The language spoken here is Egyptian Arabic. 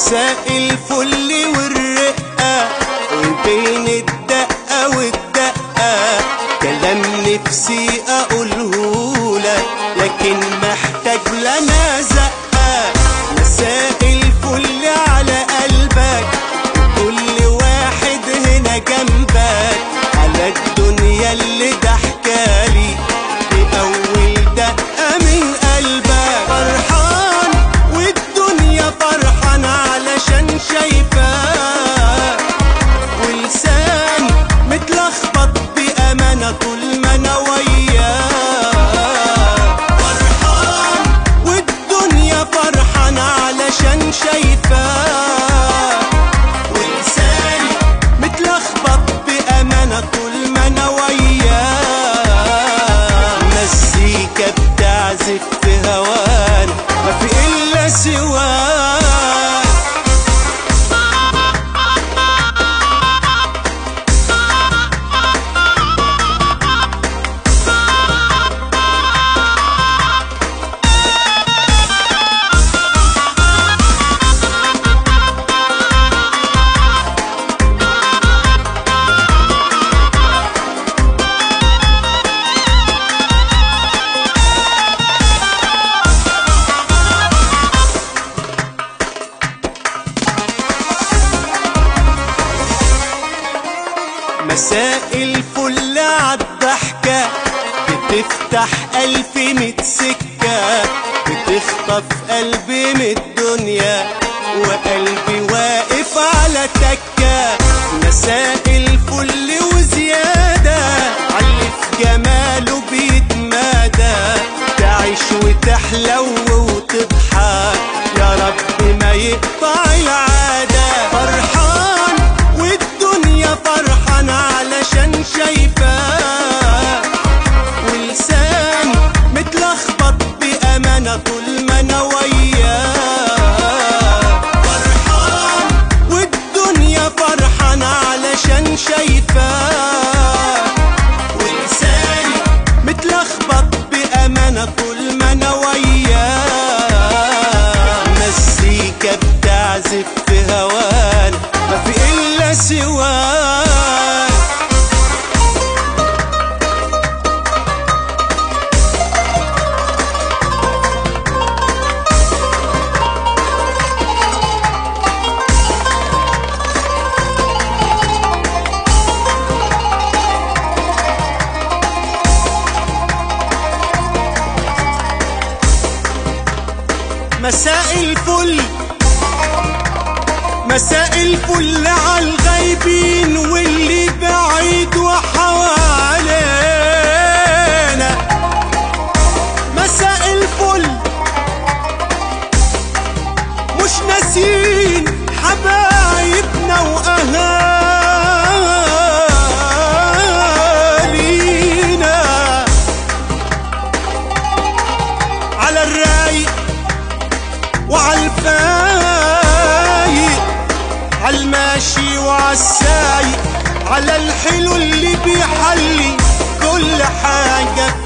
مساء الفل والرقة وبين الدقة والدقة كلام نفسي أقولهولك لكن محتاج لنا زقة مساء الفل على قلبك وكل واحد هنا جنبك على الدنيا اللي ضحكالي بأول دقة من قلبك فرحان والدنيا فرحان علشان شايفاك ولسان متلخبط بأمانة طول ما أنا وياك فرحان والدنيا فرحان علشان شايفاك ولساني متلخبط بأمانة طول ما أنا وياك مزيكا بتعزف في هوانا ما في إلا سواك مساء الفل عالضحكة بتفتح ألف ميت سكة بتخطف قلبي من الدنيا وقلبي واقف على تكة مساء الفل وزيادة علي في جماله بيتمادى تعيش وتحلو وتضحك يا رب ما يقطع العادة فرحان والدنيا فرحان علشان شايفاك ولسان متلخبط بأمانة طول ما أنا وياك فرحان والدنيا فرحان علشان شايفاك ولساني متلخبط بأمانة طول ما أنا وياك مزيكا بتعزف في هوانا ما في إلا سواك مساء الفل مساء الفل عالغايبين واللي بعيد وحوالينا مساء الفل مش ناسين حبايبنا واهالينا على الرايق وعالفايق عالماشي وعالسايق على الحلو اللي بيحلي كل حاجة